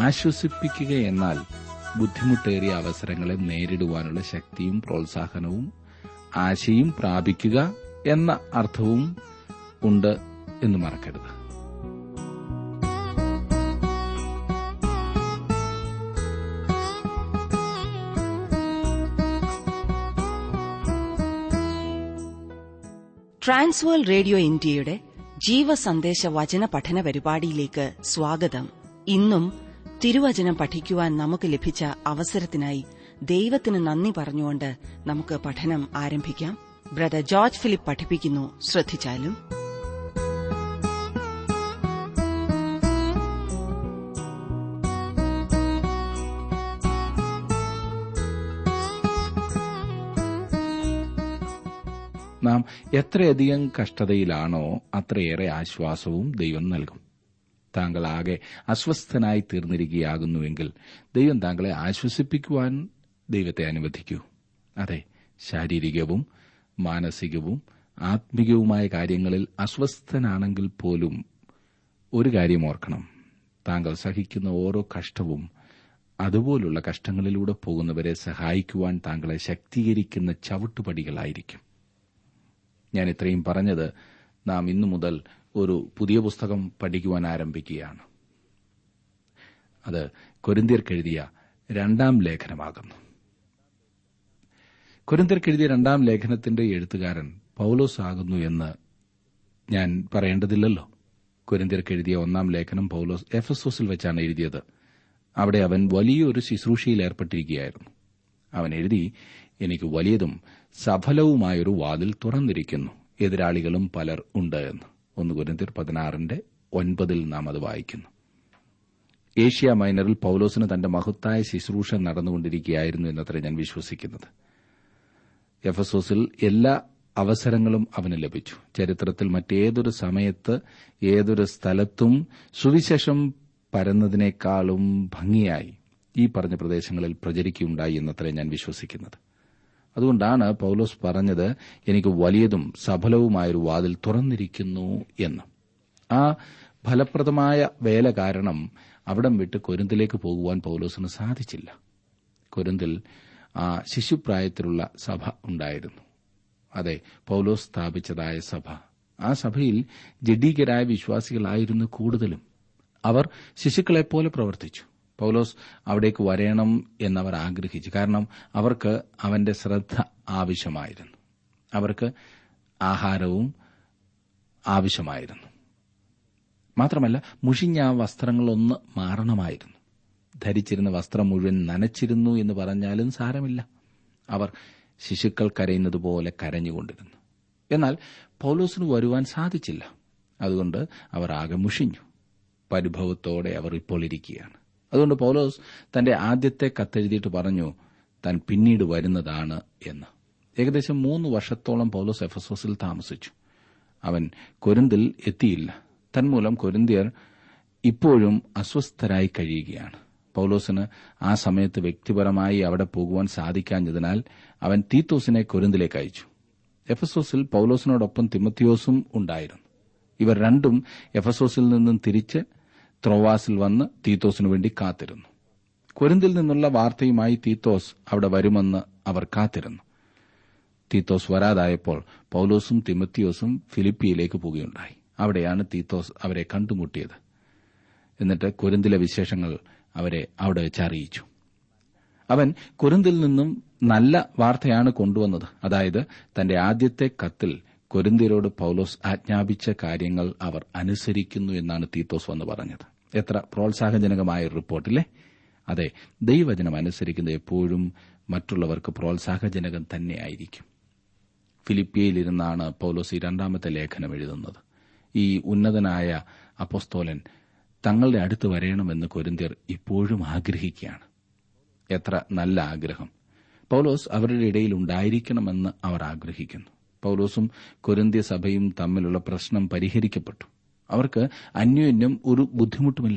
ആശ്വസിപ്പിക്കുക എന്നാൽ ബുദ്ധിമുട്ടേറിയ അവസരങ്ങളെ നേരിടുവാനുള്ള ശക്തിയും പ്രോത്സാഹനവും ആശയും പ്രാപിക്കുക എന്ന അർത്ഥവും ഉണ്ട് എന്ന് മറക്കരുത് ട്രാൻസ്വേൾ റേഡിയോ ഇന്ത്യയുടെ ജീവസന്ദേശ വചന പഠന പരിപാടിയിലേക്ക് സ്വാഗതം ഇന്നും തിരുവചനം പഠിക്കുവാൻ നമുക്ക് ലഭിച്ച അവസരത്തിനായി ദൈവത്തിന് നന്ദി പറഞ്ഞുകൊണ്ട് നമുക്ക് പഠനം ആരംഭിക്കാം ബ്രദർ ജോർജ് ഫിലിപ്പ് പഠിപ്പിക്കുന്നു ശ്രദ്ധിച്ചാലും നാം എത്രയധികം കഷ്ടതയിലാണോ അത്രയേറെ ആശ്വാസവും ദൈവം നൽകും താങ്കൾ ആകെ അസ്വസ്ഥനായി തീർന്നിരിക്കുകയാകുന്നുവെങ്കിൽ ദൈവം താങ്കളെ ആശ്വസിപ്പിക്കുവാൻ ദൈവത്തെ അനുവദിക്കൂ അതെ ശാരീരികവും മാനസികവും ആത്മികവുമായ കാര്യങ്ങളിൽ അസ്വസ്ഥനാണെങ്കിൽ പോലും ഒരു കാര്യം ഓർക്കണം താങ്കൾ സഹിക്കുന്ന ഓരോ കഷ്ടവും അതുപോലുള്ള കഷ്ടങ്ങളിലൂടെ പോകുന്നവരെ സഹായിക്കുവാൻ താങ്കളെ ശക്തീകരിക്കുന്ന ചവിട്ടുപടികളായിരിക്കും ഞാൻ ഇത്രയും പറഞ്ഞത് നാം ഇന്നു മുതൽ ഒരു പുതിയ പുസ്തകം പഠിക്കുവാൻ ആരംഭിക്കുകയാണ് അത് കൊരിന്തിയർക്കെഴുതിയ രണ്ടാം ലേഖനമാകുന്നു കൊരിന്തിയർക്കെഴുതിയ രണ്ടാം ലേഖനത്തിന്റെ എഴുത്തുകാരൻ പൌലോസ് ആകുന്നു എന്ന് ഞാൻ പറയേണ്ടതില്ലല്ലോ കൊരിന്തിയർക്കെഴുതിയ ഒന്നാം ലേഖനം പൌലോസ് എഫസോസിൽ വെച്ചാണ് എഴുതിയത് അവിടെ അവൻ വലിയൊരു ശുശ്രൂഷയിൽ ഏർപ്പെട്ടിരിക്കുകയായിരുന്നു അവൻ എഴുതി എനിക്ക് വലിയതും സഫലവുമായൊരു വാതിൽ തുറന്നിരിക്കുന്നു എതിരാളികളും പലർ ഉണ്ട് എന്ന് ഒന്ന് കുരിന്തിർ പതിനാറിന്റെ ഒൻപതിൽ നാം അത് വായിക്കുന്നു ഏഷ്യ മൈനറിൽ പൌലോസിന് തന്റെ മഹത്തായ ശുശ്രൂഷ നടന്നുകൊണ്ടിരിക്കുകയായിരുന്നു എന്നത്ര ഞാൻ വിശ്വസിക്കുന്നത് എഫസോസിൽ എല്ലാ അവസരങ്ങളും അവന് ലഭിച്ചു ചരിത്രത്തിൽ മറ്റേതൊരു സമയത്ത് ഏതൊരു സ്ഥലത്തും സുവിശേഷം പരന്നതിനേക്കാളും ഭംഗിയായി ഈ പറഞ്ഞ പ്രദേശങ്ങളിൽ പ്രചരിക്കുകയുണ്ടായി എന്നത്ര ഞാൻ വിശ്വസിക്കുന്നത് അതുകൊണ്ടാണ് പൌലോസ് പറഞ്ഞത് എനിക്ക് വലിയതും സഫലവുമായൊരു വാതിൽ തുറന്നിരിക്കുന്നു എന്ന് ആ ഫലപ്രദമായ വേല കാരണം അവിടം വിട്ട് കൊരിന്തിലേക്ക് പോകുവാൻ പൌലോസിന് സാധിച്ചില്ല കൊരിന്തിൽ ആ ശിശുപ്രായത്തിലുള്ള സഭ ഉണ്ടായിരുന്നു അതെ പൌലോസ് സ്ഥാപിച്ചതായ സഭ ആ സഭയിൽ ജഡീകരായ വിശ്വാസികളായിരുന്നു കൂടുതലും അവർ ശിശുക്കളെപ്പോലെ പ്രവർത്തിച്ചു പൌലോസ് അവിടേക്ക് വരയണം എന്നവർ ആഗ്രഹിച്ചു കാരണം അവർക്ക് അവന്റെ ശ്രദ്ധ ആവശ്യമായിരുന്നു അവർക്ക് ആഹാരവും ആവശ്യമായിരുന്നു മാത്രമല്ല മുഷിഞ്ഞ ആ വസ്ത്രങ്ങളൊന്ന് മാറണമായിരുന്നു ധരിച്ചിരുന്ന വസ്ത്രം മുഴുവൻ നനച്ചിരുന്നു എന്ന് പറഞ്ഞാലും സാരമില്ല അവർ ശിശുക്കൾ കരയുന്നത് പോലെ കരഞ്ഞുകൊണ്ടിരുന്നു എന്നാൽ പൌലോസിന് വരുവാൻ സാധിച്ചില്ല അതുകൊണ്ട് അവർ ആകെ മുഷിഞ്ഞു പരിഭവത്തോടെ അവർ ഇപ്പോൾ ഇരിക്കുകയാണ് അതുകൊണ്ട് പൌലോസ് തന്റെ ആദ്യത്തെ കത്തെഴുതിയിട്ട് പറഞ്ഞു താൻ പിന്നീട് വരുന്നതാണ് എന്ന് ഏകദേശം മൂന്ന് വർഷത്തോളം പൌലോസ് എഫസോസിൽ താമസിച്ചു അവൻ കൊരിന്തിൽ എത്തിയില്ല തന്മൂലം കൊരിന്തിയർ ഇപ്പോഴും അസ്വസ്ഥരായി കഴിയുകയാണ് പൌലോസിന് ആ സമയത്ത് വ്യക്തിപരമായി അവിടെ പോകുവാൻ സാധിക്കാഞ്ഞതിനാൽ അവൻ തീത്തോസിനെ കൊരിന്തിലേക്ക് അയച്ചു എഫസോസിൽ പൌലോസിനോടൊപ്പം തിമത്തിയോസും ഉണ്ടായിരുന്നു ഇവർ രണ്ടും എഫസോസിൽ നിന്നും തിരിച്ച് ത്രോവാസിൽ വന്ന് തീത്തോസിനു വേണ്ടി കാത്തിരുന്നു കൊരിന്തിൽ നിന്നുള്ള വാർത്തയുമായി തീത്തോസ് അവിടെ വരുമെന്ന് അവർ കാത്തിരുന്നു തീത്തോസ് വരാതായപ്പോൾ പൌലോസും തിമത്തിയോസും ഫിലിപ്പിയിലേക്ക് പോവുകയുണ്ടായി അവിടെയാണ് തീത്തോസ് അവരെ കണ്ടുമുട്ടിയത് എന്നിട്ട് കൊരിന്തിലെ വിശേഷങ്ങൾ അവരെ അവിടെ വെച്ച് അറിയിച്ചു അവൻ കൊരിന്തിൽ നിന്നും നല്ല വാർത്തയാണ് കൊണ്ടുവന്നത് അതായത് തന്റെ ആദ്യത്തെ കത്തിൽ കൊരിന്തിയരോട് പൌലോസ് ആജ്ഞാപിച്ച കാര്യങ്ങൾ അവർ അനുസരിക്കുന്നു എന്നാണ് തീത്തോസ് വന്ന് പറഞ്ഞത് എത്ര പ്രോത്സാഹജനകമായ ഒരു റിപ്പോർട്ടില്ലേ അതെ ദൈവവചനം അനുസരിക്കുന്നത് എപ്പോഴും മറ്റുള്ളവർക്ക് പ്രോത്സാഹജനകം തന്നെയായിരിക്കും ഫിലിപ്പിയയിലിരുന്നാണ് പൌലോസ് ഈ രണ്ടാമത്തെ ലേഖനം എഴുതുന്നത് ഈ ഉന്നതനായ അപ്പോസ്തോലൻ തങ്ങളുടെ അടുത്ത് വരയണമെന്ന് കൊരിന്തിയർ ഇപ്പോഴും ആഗ്രഹിക്കുകയാണ് എത്ര നല്ല ആഗ്രഹം പൌലോസ് അവരുടെ ഇടയിൽ ഉണ്ടായിരിക്കണമെന്ന് അവർ ആഗ്രഹിക്കുന്നു പൌലോസും കൊരിന്ത്യ സഭയും തമ്മിലുള്ള പ്രശ്നം പരിഹരിക്കപ്പെട്ടു അവർക്ക് അന്യോന്യം ഒരു ബുദ്ധിമുട്ടുമില്ല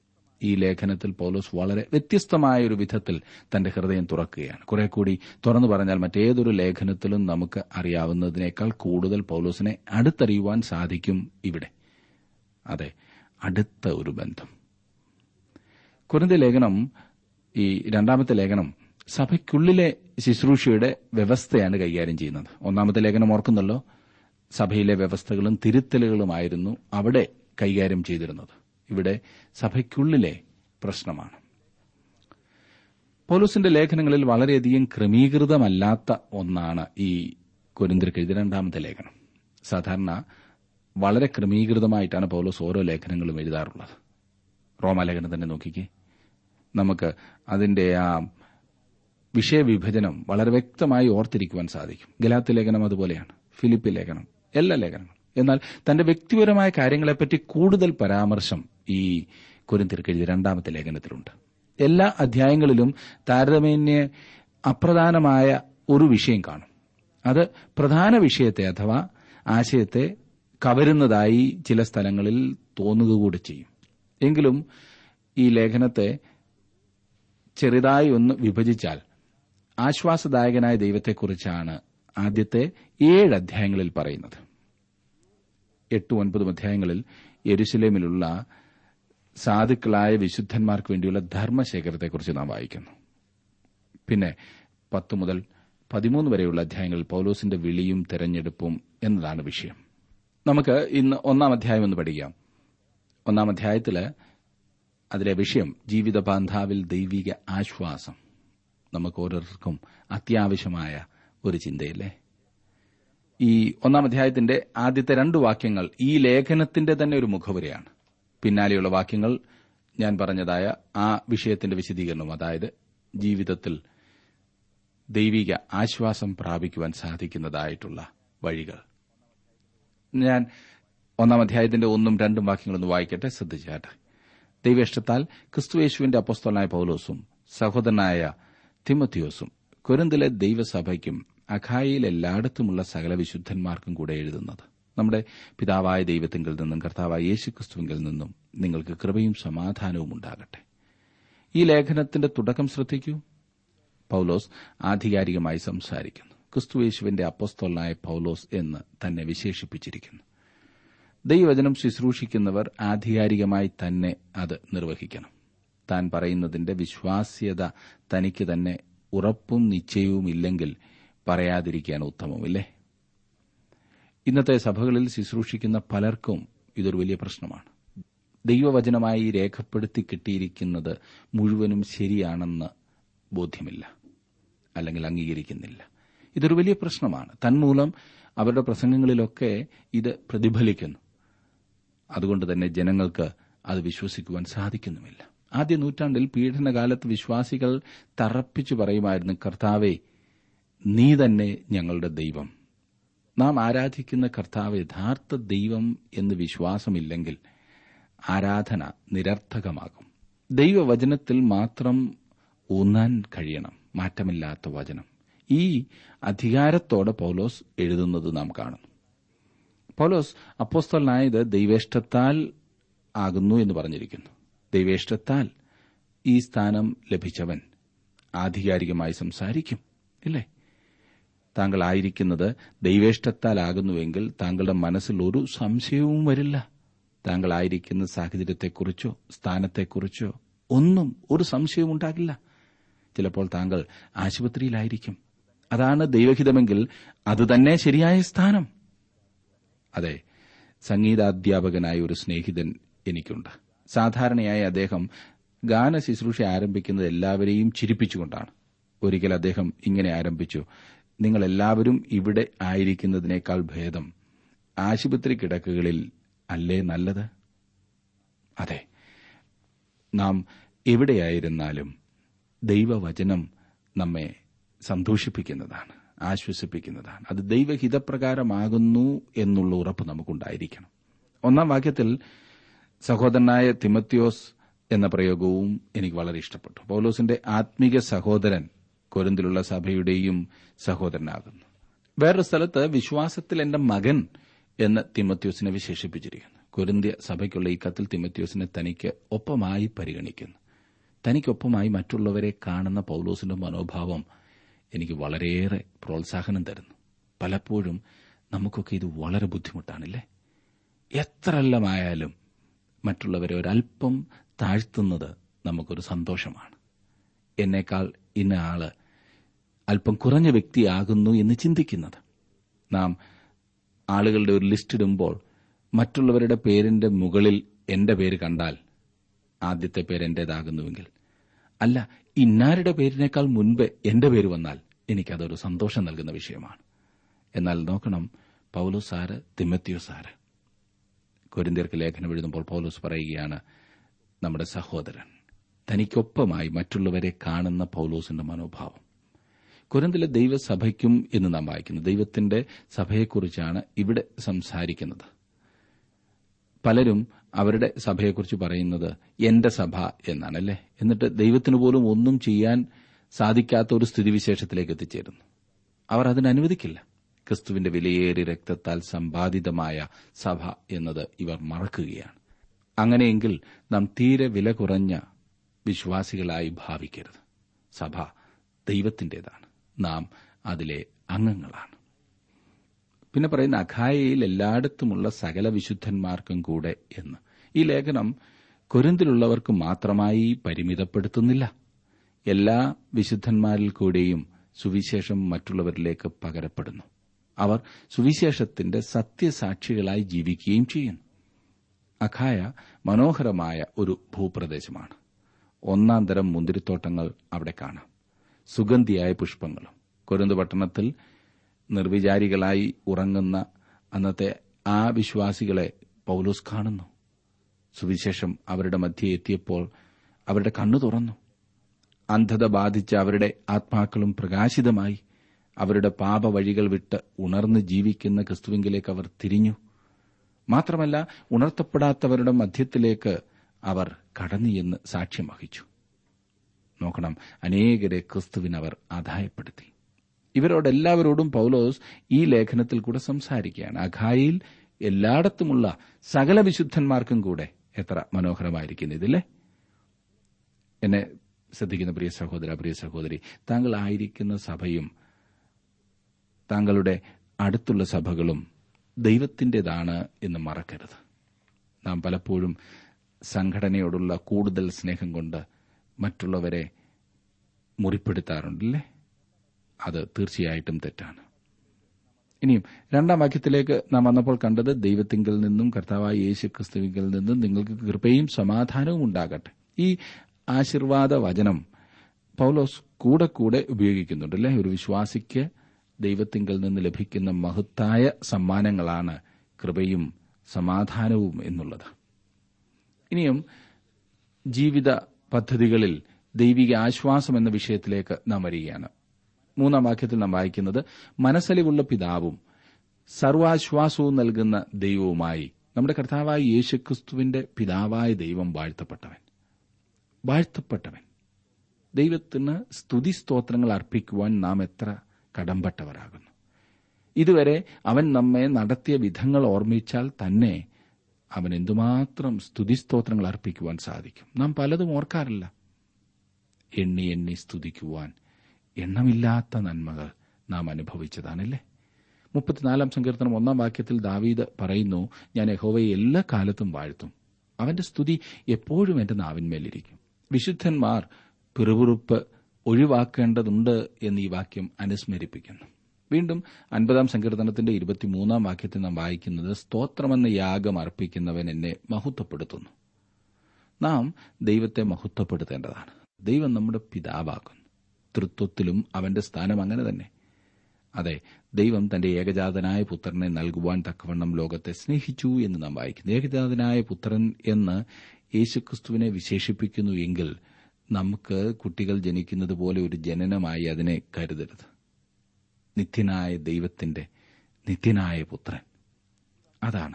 ഈ ലേഖനത്തിൽ പൌലോസ് വളരെ വ്യത്യസ്തമായ ഒരു വിധത്തിൽ തന്റെ ഹൃദയം തുറക്കുകയാണ് കുറെ കൂടി തുറന്നു പറഞ്ഞാൽ മറ്റേതൊരു ലേഖനത്തിലും നമുക്ക് അറിയാവുന്നതിനേക്കാൾ കൂടുതൽ പൌലോസിനെ അടുത്തറിയുവാൻ സാധിക്കും ഇവിടെ അതെ അടുത്ത ഒരു ബന്ധം കുറിന്ത ലേഖനം ഈ രണ്ടാമത്തെ ലേഖനം സഭയ്ക്കുള്ളിലെ ശുശ്രൂഷയുടെ വ്യവസ്ഥയാണ് കൈകാര്യം ചെയ്യുന്നത് ഒന്നാമത്തെ ലേഖനം ഓർക്കുന്നല്ലോ സഭയിലെ വ്യവസ്ഥകളും തിരുത്തലുകളുമായിരുന്നു അവിടെ കൈകാര്യം ചെയ്തിരുന്നത് ഇവിടെ സഭയ്ക്കുള്ളിലെ പ്രശ്നമാണ് പോലൂസിന്റെ ലേഖനങ്ങളിൽ വളരെയധികം ക്രമീകൃതമല്ലാത്ത ഒന്നാണ് ഈ കൊരിന്തിർക്ക് എഴുതിയ രണ്ടാമത്തെ ലേഖനം സാധാരണ വളരെ ക്രമീകൃതമായിട്ടാണ് പൗലോസ് ഓരോ ലേഖനങ്ങളും എഴുതാറുള്ളത് റോമാലേഖനം തന്നെ നോക്കിക്കേ നമുക്ക് അതിന്റെ ആ വിഷയവിഭജനം വളരെ വ്യക്തമായി ഓർത്തിരിക്കുവാൻ സാധിക്കും ഗലാത്തി ലേഖനം അതുപോലെയാണ് ഫിലിപ്പ് ലേഖനം എല്ലാ ലേഖനങ്ങളും എന്നാൽ തന്റെ വ്യക്തിപരമായ കാര്യങ്ങളെപ്പറ്റി കൂടുതൽ പരാമർശം ഈ കുരിന്തിർക്ക് എഴുതിയ രണ്ടാമത്തെ ലേഖനത്തിലുണ്ട് എല്ലാ അധ്യായങ്ങളിലും താരതമ്യേന അപ്രധാനമായ ഒരു വിഷയം കാണും അത് പ്രധാന വിഷയത്തെ അഥവാ ആശയത്തെ കവരുന്നതായി ചില സ്ഥലങ്ങളിൽ തോന്നുക കൂടി ചെയ്യും എങ്കിലും ഈ ലേഖനത്തെ ചെറുതായി ഒന്ന് വിഭജിച്ചാൽ ആശ്വാസദായകനായ ദൈവത്തെക്കുറിച്ചാണ് ആദ്യത്തെ ഏഴ് അധ്യായങ്ങളിൽ പറയുന്നത് എട്ടും ഒൻപതും അധ്യായങ്ങളിൽ യെരുസലേമിലുള്ള സാധുക്കളായ വിശുദ്ധന്മാർക്ക് വേണ്ടിയുള്ള ധർമ്മശേഖരത്തെക്കുറിച്ച് നാം വായിക്കുന്നു പിന്നെ പത്ത് മുതൽ പതിമൂന്ന് വരെയുള്ള അധ്യായങ്ങളിൽ പൌലോസിന്റെ വിളിയും തെരഞ്ഞെടുപ്പും എന്നതാണ് വിഷയം നമുക്ക് ഇന്ന് ഒന്നാം അധ്യായം ഒന്ന് പഠിക്കാം ഒന്നാം അധ്യായത്തില് അതിലെ വിഷയം ജീവിത ബാന്ധാവിൽ ദൈവിക ആശ്വാസം നമുക്ക് ഓരോരുത്തർക്കും അത്യാവശ്യമായ ഒരു ചിന്തയില്ലേ ഈ ഒന്നാം അധ്യായത്തിന്റെ ആദ്യത്തെ രണ്ട് വാക്യങ്ങൾ ഈ ലേഖനത്തിന്റെ തന്നെ ഒരു മുഖവുരയാണ് പിന്നാലെയുള്ള വാക്യങ്ങൾ ഞാൻ പറഞ്ഞതായ ആ വിഷയത്തിന്റെ വിശദീകരണം അതായത് ജീവിതത്തിൽ ദൈവിക ആശ്വാസം പ്രാപിക്കുവാൻ സാധിക്കുന്നതായിട്ടുള്ള വഴികൾ ഞാൻ ഒന്നാം അധ്യായത്തിന്റെ ഒന്നും രണ്ടും വാക്യങ്ങളൊന്ന് വായിക്കട്ടെ ശ്രദ്ധിച്ചാട്ടെ ദൈവേഷ്ടത്താൽ ക്രിസ്തുയേശുവിന്റെ അപ്പസ്തോലായ പൌലോസും സഹോദരനായ തിമത്തിയോസും കൊരിന്തിലെ ദൈവസഭയ്ക്കും അഖായിയിൽ എല്ലായിടത്തുമുള്ള സകല വിശുദ്ധന്മാർക്കും കൂടെ എഴുതുന്നത് നമ്മുടെ പിതാവായ ദൈവത്തിങ്കിൽ നിന്നും കർത്താവായ യേശുക്രിസ്തുവിങ്കിൽ നിന്നും നിങ്ങൾക്ക് കൃപയും സമാധാനവും ഉണ്ടാകട്ടെ ഈ ലേഖനത്തിന്റെ തുടക്കം ശ്രദ്ധിക്കൂ പൌലോസ് ആധികാരികമായി സംസാരിക്കുന്നു ക്രിസ്തുയേശുവിന്റെ അപ്പസ്തോലനായ പൌലോസ് എന്ന് തന്നെ വിശേഷിപ്പിച്ചിരിക്കുന്നു ദൈവവചനം ശുശ്രൂഷിക്കുന്നവർ ആധികാരികമായി തന്നെ അത് നിർവഹിക്കണം താൻ പറയുന്നതിന്റെ വിശ്വാസ്യത തനിക്ക് തന്നെ ഉറപ്പും നിശ്ചയവും ഇല്ലെങ്കിൽ പറയാതിരിക്കാൻ ഉത്തമമില്ലേ ഇന്നത്തെ സഭകളിൽ ശുശ്രൂഷിക്കുന്ന പലർക്കും ഇതൊരു വലിയ പ്രശ്നമാണ് ദൈവവചനമായി രേഖപ്പെടുത്തി കിട്ടിയിരിക്കുന്നത് മുഴുവനും ശരിയാണെന്ന് ബോധ്യമില്ല അല്ലെങ്കിൽ അംഗീകരിക്കുന്നില്ല ഇതൊരു വലിയ പ്രശ്നമാണ് തന്മൂലം അവരുടെ പ്രസംഗങ്ങളിലൊക്കെ ഇത് പ്രതിഫലിക്കുന്നു അതുകൊണ്ട് തന്നെ ജനങ്ങൾക്ക് അത് വിശ്വസിക്കുവാൻ സാധിക്കുന്നുമില്ല ആദ്യ നൂറ്റാണ്ടിൽ പീഡനകാലത്ത് വിശ്വാസികൾ തറപ്പിച്ചു പറയുമായിരുന്നു കർത്താവെ നീ തന്നെ ഞങ്ങളുടെ ദൈവം നാം ആരാധിക്കുന്ന കർത്താവ് യഥാർത്ഥ ദൈവം എന്ന് വിശ്വാസമില്ലെങ്കിൽ ആരാധന നിരർത്ഥകമാകും ദൈവവചനത്തിൽ മാത്രം ഊന്നാൻ കഴിയണം മാറ്റമില്ലാത്ത വചനം ഈ അധികാരത്തോടെ പൗലോസ് എഴുതുന്നത് നാം കാണുന്നു പൗലോസ് അപ്പോസ്തലനായത് ദൈവേഷ്ടത്താൽ ആകുന്നു എന്ന് പറഞ്ഞിരിക്കുന്നു ദൈവേഷ്ടത്താൽ ഈ സ്ഥാനം ലഭിച്ചവൻ ആധികാരികമായി സംസാരിക്കും ഇല്ലേ താങ്കൾ ആയിരിക്കുന്നത് ദൈവേഷ്ടത്താലാകുന്നുവെങ്കിൽ താങ്കളുടെ മനസ്സിൽ ഒരു സംശയവും വരില്ല താങ്കൾ ആയിരിക്കുന്ന സാഹചര്യത്തെക്കുറിച്ചോ സ്ഥാനത്തെക്കുറിച്ചോ ഒന്നും ഒരു സംശയവും ഉണ്ടാകില്ല ചിലപ്പോൾ താങ്കൾ ആശുപത്രിയിലായിരിക്കും അതാണ് ദൈവഹിതമെങ്കിൽ അതുതന്നെ ശരിയായ സ്ഥാനം അതെ സംഗീതാധ്യാപകനായ ഒരു സ്നേഹിതൻ എനിക്കുണ്ട് സാധാരണയായി അദ്ദേഹം ഗാന ശുശ്രൂഷ ആരംഭിക്കുന്നത് എല്ലാവരെയും ചിരിപ്പിച്ചുകൊണ്ടാണ് ഒരിക്കൽ അദ്ദേഹം ഇങ്ങനെ ആരംഭിച്ചു നിങ്ങൾ എല്ലാവരും ഇവിടെ ആയിരിക്കുന്നതിനേക്കാൾ ഭേദം ആശുപത്രി കിടക്കുകളിൽ അല്ലേ നല്ലത് അതെ നാം എവിടെയായിരുന്നാലും ദൈവവചനം നമ്മെ സന്തോഷിപ്പിക്കുന്നതാണ് ആശ്വസിപ്പിക്കുന്നതാണ് അത് ദൈവഹിതപ്രകാരമാകുന്നു എന്നുള്ള ഉറപ്പ് നമുക്കുണ്ടായിരിക്കണം ഒന്നാം വാക്യത്തിൽ സഹോദരനായ തിമത്യോസ് എന്ന പ്രയോഗവും എനിക്ക് വളരെ ഇഷ്ടപ്പെട്ടു പൗലോസിന്റെ ആത്മീക സഹോദരൻ കൊരിന്തിലുള്ള സഭയുടെയും സഹോദരനാകുന്നു വേറൊരു സ്ഥലത്ത് വിശ്വാസത്തിൽ എന്റെ മകൻ എന്ന് തിമത്യോസിനെ വിശേഷിപ്പിച്ചിരിക്കുന്നു കൊരിന്ത്യ സഭയ്ക്കുള്ള ഈ കത്തിൽ തിമത്യോസിനെ തനിക്ക് ഒപ്പമായി പരിഗണിക്കുന്നു തനിക്കൊപ്പമായി മറ്റുള്ളവരെ കാണുന്ന പൗലോസിന്റെ മനോഭാവം എനിക്ക് വളരെയേറെ പ്രോത്സാഹനം തരുന്നു പലപ്പോഴും നമുക്കൊക്കെ ഇത് വളരെ ബുദ്ധിമുട്ടാണല്ലേ എത്രയെല്ലാമായാലും മറ്റുള്ളവരെ ഒരല്പം താഴ്ത്തുന്നത് നമുക്കൊരു സന്തോഷമാണ് എന്നേക്കാൾ ഇന്ന ആള് അല്പം കുറഞ്ഞ വ്യക്തിയാകുന്നു എന്ന് ചിന്തിക്കുന്നത് നാം ആളുകളുടെ ഒരു ലിസ്റ്റ് ഇടുമ്പോൾ മറ്റുള്ളവരുടെ പേരിന്റെ മുകളിൽ എന്റെ പേര് കണ്ടാൽ ആദ്യത്തെ പേര് എന്റേതാകുന്നുവെങ്കിൽ അല്ല ഇന്നാരുടെ പേരിനേക്കാൾ മുൻപ് എന്റെ പേര് വന്നാൽ എനിക്കതൊരു സന്തോഷം നൽകുന്ന വിഷയമാണ് എന്നാൽ നോക്കണം പൗലോസ് ആര് തിമത്യോസ് ആര് കൊരിന്ത്യർക്ക് ലേഖനം എഴുതുമ്പോൾ പൗലോസ് പറയുകയാണ് നമ്മുടെ സഹോദരൻ തനിക്കൊപ്പമായി മറ്റുള്ളവരെ കാണുന്ന പൗലോസിന്റെ മനോഭാവം കുരന്തിലെ ദൈവസഭയ്ക്കും എന്ന് നാം വായിക്കുന്നു ദൈവത്തിന്റെ സഭയെക്കുറിച്ചാണ് ഇവിടെ സംസാരിക്കുന്നത് പലരും അവരുടെ സഭയെക്കുറിച്ച് പറയുന്നത് എന്റെ സഭ എന്നാണല്ലേ എന്നിട്ട് ദൈവത്തിന് പോലും ഒന്നും ചെയ്യാൻ സാധിക്കാത്ത ഒരു സ്ഥിതിവിശേഷത്തിലേക്ക് എത്തിച്ചേരുന്നു അവർ അതിന് അനുവദിക്കില്ല ക്രിസ്തുവിന്റെ വിലയേറിയ രക്തത്താൽ സമ്പാദിതമായ സഭ എന്നത് ഇവർ മറക്കുകയാണ് അങ്ങനെയെങ്കിൽ നാം തീരെ വില കുറഞ്ഞ വിശ്വാസികളായി ഭാവിക്കരുത് സഭ ദൈവത്തിന്റേതാണ് നാം അതിലെ അംഗങ്ങളാണ് പിന്നെ പറയുന്ന അഖായയിൽ എല്ലായിടത്തുമുള്ള സകല വിശുദ്ധന്മാർക്കും കൂടെ എന്ന് ഈ ലേഖനം കൊരിന്തിലുള്ളവർക്ക് മാത്രമായി പരിമിതപ്പെടുത്തുന്നില്ല എല്ലാ വിശുദ്ധന്മാരിൽ കൂടെയും സുവിശേഷം മറ്റുള്ളവരിലേക്ക് പകരപ്പെടുന്നു അവർ സുവിശേഷത്തിന്റെ സത്യസാക്ഷികളായി ജീവിക്കുകയും ചെയ്യുന്നു അഖായ മനോഹരമായ ഒരു ഭൂപ്രദേശമാണ് ഒന്നാം തരം മുന്തിരിത്തോട്ടങ്ങൾ അവിടെ കാണാം സുഗന്ധിയായ പുഷ്പങ്ങളും കൊരുന്ത് പട്ടണത്തിൽ നിർവിചാരികളായി ഉറങ്ങുന്ന അന്നത്തെ ആ വിശ്വാസികളെ പൌലോസ് കാണുന്നു സുവിശേഷം അവരുടെ മധ്യേ എത്തിയപ്പോൾ അവരുടെ കണ്ണു തുറന്നു അന്ധത ബാധിച്ച അവരുടെ ആത്മാക്കളും പ്രകാശിതമായി അവരുടെ പാപവഴികൾ വിട്ട് ഉണർന്ന് ജീവിക്കുന്ന ക്രിസ്തുവിങ്കിലേക്ക് അവർ തിരിഞ്ഞു മാത്രമല്ല ഉണർത്തപ്പെടാത്തവരുടെ മധ്യത്തിലേക്ക് അവർ കടന്നുചെന്ന് സാക്ഷ്യം വഹിച്ചു നോക്കണം അനേകരെ ക്രിസ്തുവിന് അവർ ആദായപ്പെടുത്തി ഇവരോടെല്ലാവരോടും പൌലോസ് ഈ ലേഖനത്തിൽ കൂടെ സംസാരിക്കുകയാണ് അഖായിൽ എല്ലായിടത്തുമുള്ള സകല വിശുദ്ധന്മാർക്കും കൂടെ എത്ര മനോഹരമായിരിക്കുന്നു ഇതില്ലേ എന്നെ ശ്രദ്ധിക്കുന്ന പ്രിയ സഹോദര പ്രിയ സഹോദരി താങ്കൾ ആയിരിക്കുന്ന സഭയും താങ്കളുടെ അടുത്തുള്ള സഭകളും ദൈവത്തിൻ്റെതാണ് എന്ന് മറക്കരുത് നാം പലപ്പോഴും സംഘടനയോടുള്ള കൂടുതൽ സ്നേഹം കൊണ്ട് മറ്റുള്ളവരെ മുറിപ്പെടുത്താറുണ്ടല്ലേ അത് തീർച്ചയായിട്ടും തെറ്റാണ് ഇനിയും രണ്ടാം വാക്യത്തിലേക്ക് നാം വന്നപ്പോൾ കണ്ടത് ദൈവത്തിങ്കിൽ നിന്നും കർത്താവായ യേശു ക്രിസ്തുവിങ്കിൽ നിന്നും നിങ്ങൾക്ക് കൃപയും സമാധാനവും ഉണ്ടാകട്ടെ ഈ ആശീർവാദ വചനം പൗലോസ് കൂടെ കൂടെ ഉപയോഗിക്കുന്നുണ്ടല്ലേ ഒരു വിശ്വാസിക്ക് ദൈവത്തിങ്കിൽ നിന്ന് ലഭിക്കുന്ന മഹത്തായ സമ്മാനങ്ങളാണ് കൃപയും സമാധാനവും എന്നുള്ളത് ഇനിയും ജീവിത പദ്ധതികളിൽ ദൈവിക ആശ്വാസം എന്ന വിഷയത്തിലേക്ക് നാം വരികയാണ് മൂന്നാം വാക്യത്തിൽ നാം വായിക്കുന്നത് മനസ്സലിവുള്ള പിതാവും സർവാശ്വാസവും നൽകുന്ന ദൈവവുമായി നമ്മുടെ കർത്താവായ യേശുക്രിസ്തുവിന്റെ പിതാവായ ദൈവം വാഴ്ത്തപ്പെട്ടവൻ വാഴ്ത്തപ്പെട്ടവൻ ദൈവത്തിന് സ്തുതിസ്തോത്രങ്ങൾ അർപ്പിക്കുവാൻ നാം എത്ര കടമ്പട്ടവരാകുന്നു ഇതുവരെ അവൻ നമ്മെ നടത്തിയ വിധങ്ങൾ ഓർമ്മിച്ചാൽ തന്നെ അവൻ എന്തുമാത്രം സ്തുതിസ്തോത്രങ്ങൾ അർപ്പിക്കുവാൻ സാധിക്കും നാം പലതും ഓർക്കാറില്ല എണ്ണി എണ്ണി സ്തുതിക്കുവാൻ എണ്ണമില്ലാത്ത നന്മകൾ നാം അനുഭവിച്ചതാണല്ലേ മുപ്പത്തിനാലാം സങ്കീർത്തനം ഒന്നാം വാക്യത്തിൽ ദാവീദ് പറയുന്നു ഞാൻ യഹോവയെ എല്ലാ കാലത്തും വാഴ്ത്തും അവന്റെ സ്തുതി എപ്പോഴും എന്റെ നാവിന്മേലിരിക്കും വിശുദ്ധന്മാർ പിറുപിറുപ്പ് ഒഴിവാക്കേണ്ടതുണ്ട് എന്ന് ഈ വാക്യം അനുസ്മരിപ്പിക്കുന്നു വീണ്ടും അൻപതാം സങ്കീർത്തനത്തിന്റെ ഇരുപത്തിമൂന്നാം വാക്യത്തിൽ നാം വായിക്കുന്നത് സ്തോത്രമെന്ന യാഗം അർപ്പിക്കുന്നവൻ എന്നെ മഹത്വപ്പെടുത്തുന്നു നാം ദൈവത്തെ മഹത്വപ്പെടുത്തേണ്ടതാണ് ദൈവം നമ്മുടെ പിതാവാകുന്നു തൃത്വത്തിലും അവന്റെ സ്ഥാനം അങ്ങനെ തന്നെ അതെ ദൈവം തന്റെ ഏകജാതനായ പുത്രനെ നൽകുവാൻ തക്കവണ്ണം ലോകത്തെ സ്നേഹിച്ചു എന്ന് നാം വായിക്കുന്നു ഏകജാതനായ പുത്രൻ എന്ന് യേശുക്രിസ്തുവിനെ വിശേഷിപ്പിക്കുന്നു എങ്കിൽ നമുക്ക് കുട്ടികൾ ജനിക്കുന്നത് പോലെ ഒരു ജനനമായി അതിനെ കരുതരുത് നിത്യനായ ദൈവത്തിന്റെ നിത്യനായ പുത്രൻ അതാണ്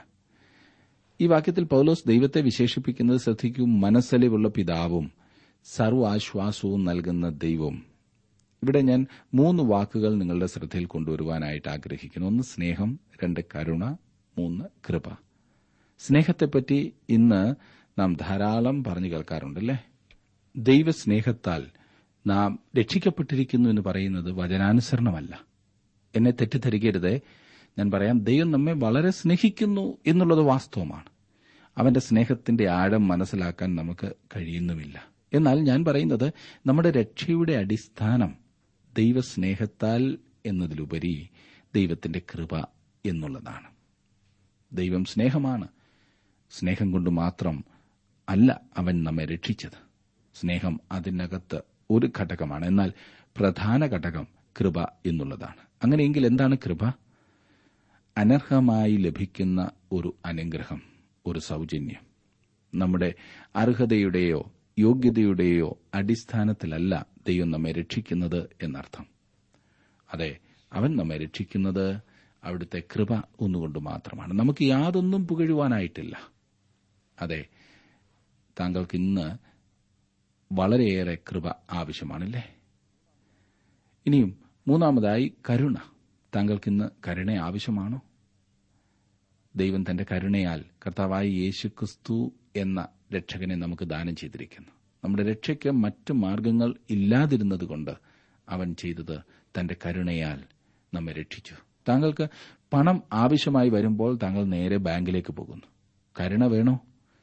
ഈ വാക്യത്തിൽ പൗലോസ് ദൈവത്തെ വിശേഷിപ്പിക്കുന്നത് ശ്രദ്ധിക്കും മനസ്സലിവുള്ള പിതാവും സർവാശ്വാസവും നൽകുന്ന ദൈവം ഇവിടെ ഞാൻ മൂന്ന് വാക്കുകൾ നിങ്ങളുടെ ശ്രദ്ധയിൽ കൊണ്ടുവരുവാനായിട്ട് ആഗ്രഹിക്കുന്നു ഒന്ന് സ്നേഹം രണ്ട് കരുണ മൂന്ന് കൃപ സ്നേഹത്തെപ്പറ്റി ഇന്ന് നാം ധാരാളം പറഞ്ഞു കേൾക്കാറുണ്ടല്ലേ ദൈവസ്നേഹത്താൽ നാം രക്ഷിക്കപ്പെട്ടിരിക്കുന്നു എന്ന് പറയുന്നത് വചനാനുസരണമല്ല എന്നെ തെറ്റിദ്ധരിക്കരുത് ഞാൻ പറയാം ദൈവം നമ്മെ വളരെ സ്നേഹിക്കുന്നു എന്നുള്ളത് വാസ്തവമാണ് അവന്റെ സ്നേഹത്തിന്റെ ആഴം മനസ്സിലാക്കാൻ നമുക്ക് കഴിയുന്നുമില്ല എന്നാൽ ഞാൻ പറയുന്നത് നമ്മുടെ രക്ഷയുടെ അടിസ്ഥാനം ദൈവസ്നേഹത്താൽ എന്നതിലുപരി ദൈവത്തിന്റെ കൃപ എന്നുള്ളതാണ് ദൈവം സ്നേഹമാണ് സ്നേഹം കൊണ്ട് മാത്രം അല്ല അവൻ നമ്മെ രക്ഷിച്ചത് സ്നേഹം അതിനകത്ത് ഒരു ഘടകമാണ് എന്നാൽ പ്രധാന ഘടകം കൃപ എന്നുള്ളതാണ് അങ്ങനെയെങ്കിൽ എന്താണ് കൃപ അനർഹമായി ലഭിക്കുന്ന ഒരു അനുഗ്രഹം ഒരു സൗജന്യം നമ്മുടെ അർഹതയുടെയോ യോഗ്യതയുടെയോ അടിസ്ഥാനത്തിലല്ല ദൈവം നമ്മെ രക്ഷിക്കുന്നത് എന്നർത്ഥം അതെ അവൻ നമ്മെ രക്ഷിക്കുന്നത് അവിടുത്തെ കൃപ ഒന്നുകൊണ്ട് മാത്രമാണ് നമുക്ക് യാതൊന്നും പുകഴുവാനായിട്ടില്ല അതെ താങ്കൾക്ക് ഇന്ന് വളരെയേറെ കൃപ ആവശ്യമാണല്ലേ ഇനിയും മൂന്നാമതായി കരുണ താങ്കൾക്കിന്ന് കരുണ ആവശ്യമാണോ ദൈവം തന്റെ കരുണയാൽ കർത്താവായ യേശു ക്രിസ്തു എന്ന രക്ഷകനെ നമുക്ക് ദാനം ചെയ്തിരിക്കുന്നു നമ്മുടെ രക്ഷയ്ക്ക് മറ്റു മാർഗങ്ങൾ ഇല്ലാതിരുന്നതുകൊണ്ട് അവൻ ചെയ്തത് തന്റെ കരുണയാൽ നമ്മെ രക്ഷിച്ചു താങ്കൾക്ക് പണം ആവശ്യമായി വരുമ്പോൾ താങ്കൾ നേരെ ബാങ്കിലേക്ക് പോകുന്നു കരുണ വേണോ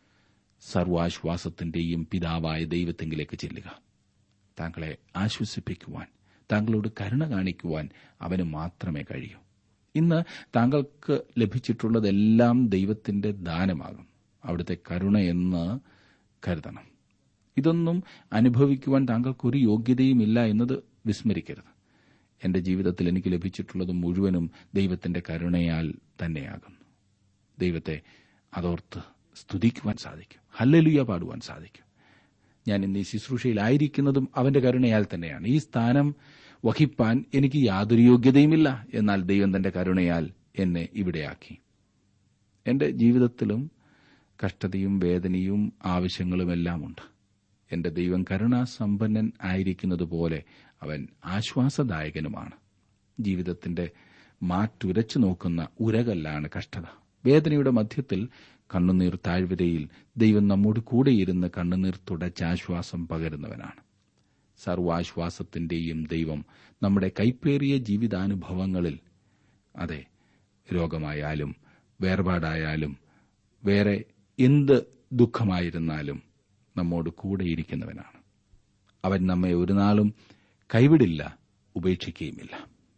സർവാശ്വാസത്തിന്റെയും പിതാവായ ദൈവത്തെങ്കിലേക്ക് ചെല്ലുക താങ്കളെ ആശ്വസിപ്പിക്കുവാൻ താങ്കളോട് കരുണ കാണിക്കുവാൻ അവന് മാത്രമേ കഴിയൂ ഇന്ന് താങ്കൾക്ക് ലഭിച്ചിട്ടുള്ളതെല്ലാം ദൈവത്തിന്റെ ദാനമാകും അവിടുത്തെ കരുണ എന്ന് കരുതണം ഇതൊന്നും അനുഭവിക്കുവാൻ താങ്കൾക്കൊരു യോഗ്യതയുമില്ല എന്നത് വിസ്മരിക്കരുത് എന്റെ ജീവിതത്തിൽ എനിക്ക് ലഭിച്ചിട്ടുള്ളത് മുഴുവനും ദൈവത്തിന്റെ കരുണയാൽ തന്നെയാകുന്നു ദൈവത്തെ അതോർത്ത് സ്തുതിക്കുവാൻ സാധിക്കും ഹല്ലലുയ പാടുവാൻ സാധിക്കും ഞാൻ ഇന്ന് ഈ ശുശ്രൂഷയിലായിരിക്കുന്നതും അവന്റെ കരുണയാൽ തന്നെയാണ് ഈ സ്ഥാനം വഹിപ്പാൻ എനിക്ക് യാതൊരു യോഗ്യതയുമില്ല എന്നാൽ ദൈവം തന്റെ കരുണയാൽ എന്നെ ഇവിടെയാക്കി എന്റെ ജീവിതത്തിലും കഷ്ടതയും വേദനയും ആവശ്യങ്ങളുമെല്ലാമുണ്ട് എന്റെ ദൈവം കരുണാസമ്പന്നൻ ആയിരിക്കുന്നതുപോലെ അവൻ ആശ്വാസദായകനുമാണ് ജീവിതത്തിന്റെ മാറ്റുരച്ചു നോക്കുന്ന ഉരകല്ലാണ് കഷ്ടത വേദനയുടെ മധ്യത്തിൽ കണ്ണുനീർ താഴ്വരയിൽ ദൈവം നമ്മോട് കൂടെയിരുന്ന് കണ്ണുനീർ തുടച്ച് ആശ്വാസം പകരുന്നവനാണ് സർവാശ്വാസത്തിന്റെയും ദൈവം നമ്മുടെ കൈപ്പേറിയ ജീവിതാനുഭവങ്ങളിൽ അതെ രോഗമായാലും വേർപാടായാലും വേറെ എന്ത് ദുഃഖമായിരുന്നാലും നമ്മോട് കൂടെയിരിക്കുന്നവനാണ് അവൻ നമ്മെ ഒരു നാളും കൈവിടില്ല ഉപേക്ഷിക്കുകയുമില്ല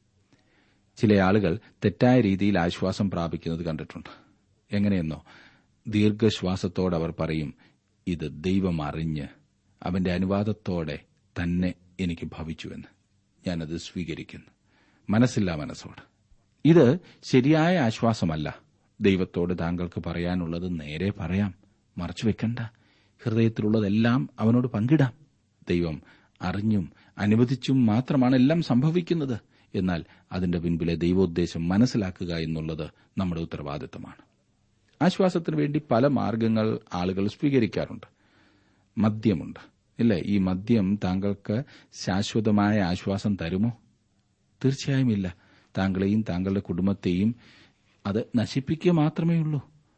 ചില ആളുകൾ തെറ്റായ രീതിയിൽ ആശ്വാസം പ്രാപിക്കുന്നത് കണ്ടിട്ടുണ്ട് എങ്ങനെയെന്നോ ദീർഘശ്വാസത്തോടെ അവർ പറയും ഇത് ദൈവം അറിഞ്ഞ് അവന്റെ അനുവാദത്തോടെ തന്നെ എനിക്ക് ഭവിച്ചുവെന്ന് ഞാനത് സ്വീകരിക്കുന്നു മനസ്സില്ല മനസ്സോട് ഇത് ശരിയായ ആശ്വാസമല്ല ദൈവത്തോട് താങ്കൾക്ക് പറയാനുള്ളത് നേരെ പറയാം മറച്ചുവെക്കണ്ട ഹൃദയത്തിലുള്ളതെല്ലാം അവനോട് പങ്കിടാം ദൈവം അറിഞ്ഞും അനുവദിച്ചും മാത്രമാണ് എല്ലാം സംഭവിക്കുന്നത് എന്നാൽ അതിന്റെ പിൻപിലെ ദൈവോദ്ദേശം മനസ്സിലാക്കുക എന്നുള്ളത് നമ്മുടെ ഉത്തരവാദിത്തമാണ് ആശ്വാസത്തിന് വേണ്ടി പല മാർഗങ്ങൾ ആളുകൾ സ്വീകരിക്കാറുണ്ട് മദ്യമുണ്ട് ഇല്ലേ ഈ മദ്യം താങ്കൾക്ക് ശാശ്വതമായ ആശ്വാസം തരുമോ തീർച്ചയായും ഇല്ല താങ്കളെയും താങ്കളുടെ കുടുംബത്തെയും അത് നശിപ്പിക്കുക മാത്രമേ ഉള്ളൂ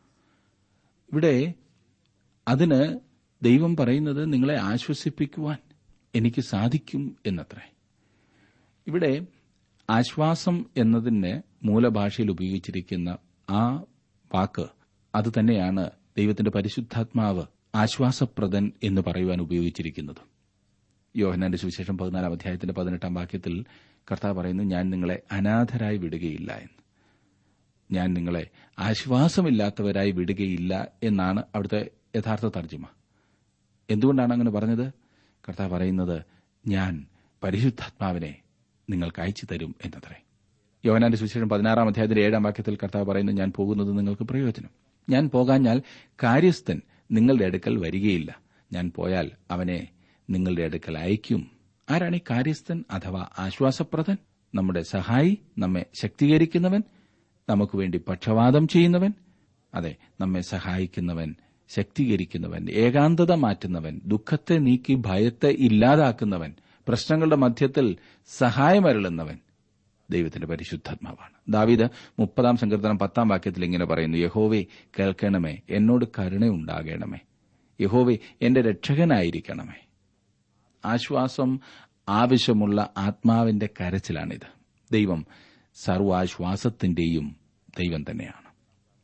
ഇവിടെ അതിന് ദൈവം പറയുന്നത് നിങ്ങളെ ആശ്വസിപ്പിക്കുവാൻ എനിക്ക് സാധിക്കും എന്നത്രേ ഇവിടെ ആശ്വാസം എന്നതിന് മൂലഭാഷയിൽ ഉപയോഗിച്ചിരിക്കുന്ന ആ വാക്ക് അത് തന്നെയാണ് ദൈവത്തിന്റെ പരിശുദ്ധാത്മാവ് ആശ്വാസപ്രദൻ എന്ന് പറയുവാൻ ഉപയോഗിച്ചിരിക്കുന്നത് യോഹനാന്റെ സുവിശേഷം പതിനാലാം അധ്യായത്തിന്റെ പതിനെട്ടാം വാക്യത്തിൽ കർത്താവ് പറയുന്നു ഞാൻ നിങ്ങളെ അനാഥരായി വിടുകയില്ല എന്ന് ഞാൻ നിങ്ങളെ ആശ്വാസമില്ലാത്തവരായി വിടുകയില്ല എന്നാണ് അവിടുത്തെ യഥാർത്ഥ തർജ്ജിമ എന്തുകൊണ്ടാണ് അങ്ങനെ പറഞ്ഞത് കർത്താവ് പറയുന്നത് ഞാൻ പരിശുദ്ധാത്മാവിനെ നിങ്ങൾക്ക് അയച്ചു തരും എന്നത്രേ യോവനാന്റെ സുവിശേഷം പതിനാറാം അധ്യായത്തിന്റെ ഏഴാം വാക്യത്തിൽ കർത്താവ് പറയുന്നു ഞാൻ പോകുന്നത് നിങ്ങൾക്ക് പ്രയോജനം ഞാൻ പോകാഞ്ഞാൽ കാര്യസ്ഥൻ നിങ്ങളുടെ അടുക്കൽ വരികയില്ല ഞാൻ പോയാൽ അവനെ നിങ്ങളുടെ അടുക്കൽ അയക്കും ആരാണ് ഈ കാര്യസ്ഥൻ അഥവാ ആശ്വാസപ്രദൻ നമ്മുടെ സഹായി നമ്മെ ശക്തീകരിക്കുന്നവൻ നമുക്ക് വേണ്ടി പക്ഷപാതം ചെയ്യുന്നവൻ അതെ നമ്മെ സഹായിക്കുന്നവൻ ശക്തീകരിക്കുന്നവൻ ഏകാന്തത മാറ്റുന്നവൻ ദുഃഖത്തെ നീക്കി ഭയത്തെ ഇല്ലാതാക്കുന്നവൻ പ്രശ്നങ്ങളുടെ മധ്യത്തിൽ സഹായമരുളുന്നവൻ ദൈവത്തിന്റെ പരിശുദ്ധാത്മാവാണ് ദാവീദ് മുപ്പതാം സങ്കീർത്തനം പത്താം വാക്യത്തിൽ ഇങ്ങനെ പറയുന്നു യഹോവേ കേൾക്കണമേ എന്നോട് കരുണയുണ്ടാകണമേ യഹോവേ എന്റെ രക്ഷകനായിരിക്കണമേ ആശ്വാസം ആവശ്യമുള്ള ആത്മാവിന്റെ കരച്ചിലാണിത് ദൈവം സർവാശ്വാസത്തിന്റെയും ദൈവം തന്നെയാണ്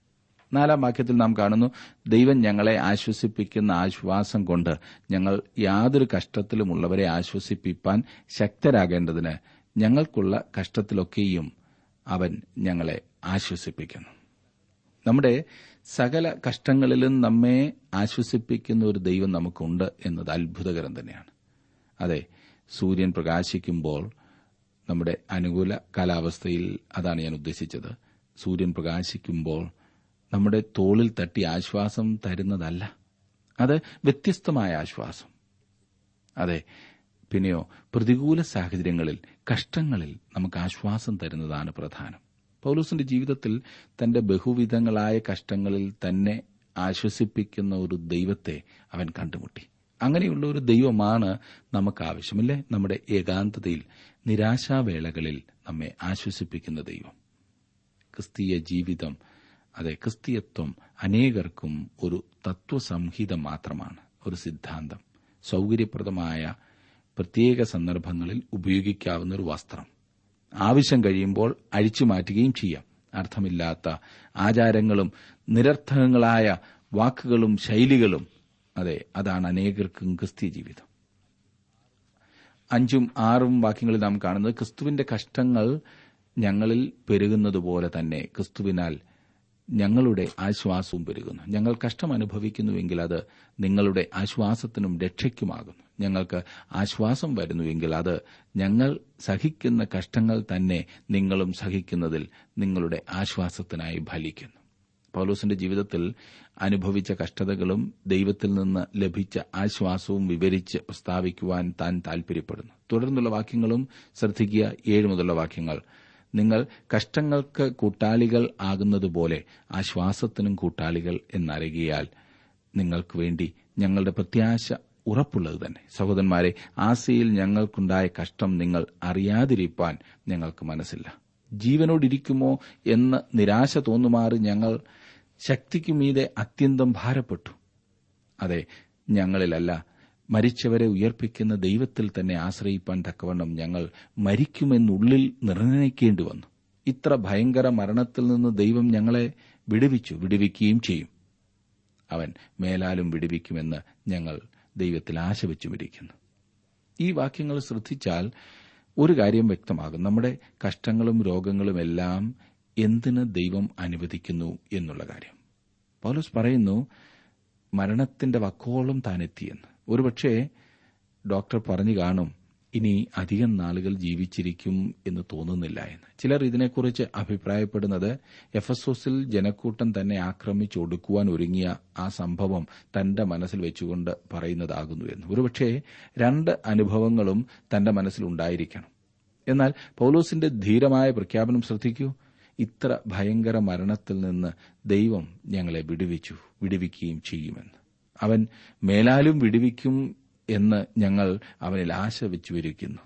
നാലാം വാക്യത്തിൽ നാം കാണുന്നു ദൈവം ഞങ്ങളെ ആശ്വസിപ്പിക്കുന്ന ആശ്വാസം കൊണ്ട് ഞങ്ങൾ യാതൊരു കഷ്ടത്തിലുമുള്ളവരെ ആശ്വസിപ്പിപ്പാൻ ശക്തരാകേണ്ടതിന് ഞങ്ങൾക്കുള്ള കഷ്ടത്തിലൊക്കെയും അവൻ ഞങ്ങളെ ആശ്വസിപ്പിക്കുന്നു നമ്മുടെ സകല കഷ്ടങ്ങളിലും നമ്മെ ആശ്വസിപ്പിക്കുന്ന ഒരു ദൈവം നമുക്കുണ്ട് എന്നത് അത്ഭുതകരം തന്നെയാണ് അതെ സൂര്യൻ പ്രകാശിക്കുമ്പോൾ നമ്മുടെ അനുകൂല കാലാവസ്ഥയിൽ അതാണ് ഞാൻ ഉദ്ദേശിച്ചത് സൂര്യൻ പ്രകാശിക്കുമ്പോൾ നമ്മുടെ തോളിൽ തട്ടി ആശ്വാസം തരുന്നതല്ല അത് വ്യത്യസ്തമായ ആശ്വാസം അതെ പിന്നെയോ പ്രതികൂല സാഹചര്യങ്ങളിൽ കഷ്ടങ്ങളിൽ നമുക്ക് ആശ്വാസം തരുന്നതാണ് പ്രധാനം പൗലൂസിന്റെ ജീവിതത്തിൽ തന്റെ ബഹുവിധങ്ങളായ കഷ്ടങ്ങളിൽ തന്നെ ആശ്വസിപ്പിക്കുന്ന ഒരു ദൈവത്തെ അവൻ കണ്ടുമുട്ടി അങ്ങനെയുള്ള ഒരു ദൈവമാണ് നമുക്ക് ആവശ്യമില്ലേ നമ്മുടെ ഏകാന്തതയിൽ നിരാശാവേളകളിൽ നമ്മെ ആശ്വസിപ്പിക്കുന്ന ദൈവം ക്രിസ്തീയ ജീവിതം അതെ ക്രിസ്തീയത്വം അനേകർക്കും ഒരു തത്വസംഹിത മാത്രമാണ് ഒരു സിദ്ധാന്തം സൗകര്യപ്രദമായ പ്രത്യേക സന്ദർഭങ്ങളിൽ ഉപയോഗിക്കാവുന്ന ഒരു വസ്ത്രം ആവശ്യം കഴിയുമ്പോൾ അഴിച്ചു മാറ്റുകയും ചെയ്യാം അർത്ഥമില്ലാത്ത ആചാരങ്ങളും നിരർത്ഥകങ്ങളായ വാക്കുകളും ശൈലികളും അതെ അതാണ് അനേകർക്കും ക്രിസ്തീയ ജീവിതം അഞ്ചും ആറും വാക്യങ്ങളിൽ നാം കാണുന്നത് ക്രിസ്തുവിന്റെ കഷ്ടങ്ങൾ ഞങ്ങളിൽ പെരുകുന്നതുപോലെ തന്നെ ക്രിസ്തുവിനാൽ ഞങ്ങളുടെ ആശ്വാസവും പെരുകുന്നു ഞങ്ങൾ കഷ്ടം അനുഭവിക്കുന്നുവെങ്കിൽ അത് നിങ്ങളുടെ ആശ്വാസത്തിനും രക്ഷയ്ക്കുമാകുന്നു ഞങ്ങൾക്ക് ആശ്വാസം വരുന്നുവെങ്കിൽ അത് ഞങ്ങൾ സഹിക്കുന്ന കഷ്ടങ്ങൾ തന്നെ നിങ്ങളും സഹിക്കുന്നതിൽ നിങ്ങളുടെ ആശ്വാസത്തിനായി ഫലിക്കുന്നു പൗലോസിന്റെ ജീവിതത്തിൽ അനുഭവിച്ച കഷ്ടതകളും ദൈവത്തിൽ നിന്ന് ലഭിച്ച ആശ്വാസവും വിവരിച്ച് പ്രസ്താവിക്കുവാൻ താൻ താൽപര്യപ്പെടുന്നു തുടർന്നുള്ള വാക്യങ്ങളും ശ്രദ്ധിക്കുക ഏഴ് മുതലുള്ള വാക്യങ്ങൾ നിങ്ങൾ കഷ്ടങ്ങൾക്ക് കൂട്ടാളികൾ ആകുന്നതുപോലെ ആശ്വാസത്തിനും കൂട്ടാളികൾ എന്നറികിയാൽ നിങ്ങൾക്ക് വേണ്ടി ഞങ്ങളുടെ പ്രത്യാശ ഉറപ്പുള്ളത് തന്നെ സഹോദരന്മാരെ ആസയിൽ ഞങ്ങൾക്കുണ്ടായ കഷ്ടം നിങ്ങൾ അറിയാതിരിക്കാൻ ഞങ്ങൾക്ക് മനസ്സില്ല ജീവനോടിരിക്കുമോ എന്ന് നിരാശ തോന്നുമാറ് ഞങ്ങൾ ശക്തിക്കുമീതെ അത്യന്തം ഭാരപ്പെട്ടു അതെ ഞങ്ങളിലല്ല മരിച്ചവരെ ഉയർപ്പിക്കുന്ന ദൈവത്തിൽ തന്നെ ആശ്രയിപ്പാൻ തക്കവണ്ണം ഞങ്ങൾ മരിക്കുമെന്നുള്ളിൽ നിർണയിക്കേണ്ടി വന്നു ഇത്ര ഭയങ്കര മരണത്തിൽ നിന്ന് ദൈവം ഞങ്ങളെ വിടുവിച്ചു വിടുവിക്കുകയും ചെയ്യും അവൻ മേലാലും വിടുവിക്കുമെന്ന് ഞങ്ങൾ ദൈവത്തിൽ ആശ വെച്ചുമിരിക്കുന്നു ഈ വാക്യങ്ങൾ ശ്രദ്ധിച്ചാൽ ഒരു കാര്യം വ്യക്തമാകും നമ്മുടെ കഷ്ടങ്ങളും രോഗങ്ങളും എല്ലാം എന്തിന് ദൈവം അനുവദിക്കുന്നു എന്നുള്ള കാര്യം പൗലോസ് പറയുന്നു മരണത്തിന്റെ വക്കോളം താൻ എത്തിയെന്ന് ഒരുപക്ഷെ ഡോക്ടർ പറഞ്ഞു കാണും ഇനി അധികം നാളുകൾ ജീവിച്ചിരിക്കും എന്ന് തോന്നുന്നില്ല എന്ന് ചിലർ ഇതിനെക്കുറിച്ച് അഭിപ്രായപ്പെടുന്നത് എഫസോസിൽ ജനക്കൂട്ടം തന്നെ ആക്രമിച്ച് ഒടുക്കുവാൻ ഒരുങ്ങിയ ആ സംഭവം തന്റെ മനസ്സിൽ വെച്ചുകൊണ്ട് പറയുന്നതാകുന്നു എന്ന് ഒരുപക്ഷെ രണ്ട് അനുഭവങ്ങളും തന്റെ മനസ്സിലുണ്ടായിരിക്കണം എന്നാൽ പൌലോസിന്റെ ധീരമായ പ്രഖ്യാപനം ശ്രദ്ധിക്കൂ ഇത്ര ഭയങ്കര മരണത്തിൽ നിന്ന് ദൈവം ഞങ്ങളെ വിടുവിച്ചു വിടുവിക്കുകയും ചെയ്യുമെന്ന് അവൻ മേലാലും വിടുവിക്കും എന്ന് ഞങ്ങൾ അവനിൽ ആശ വെച്ചുവരിക്കുന്നു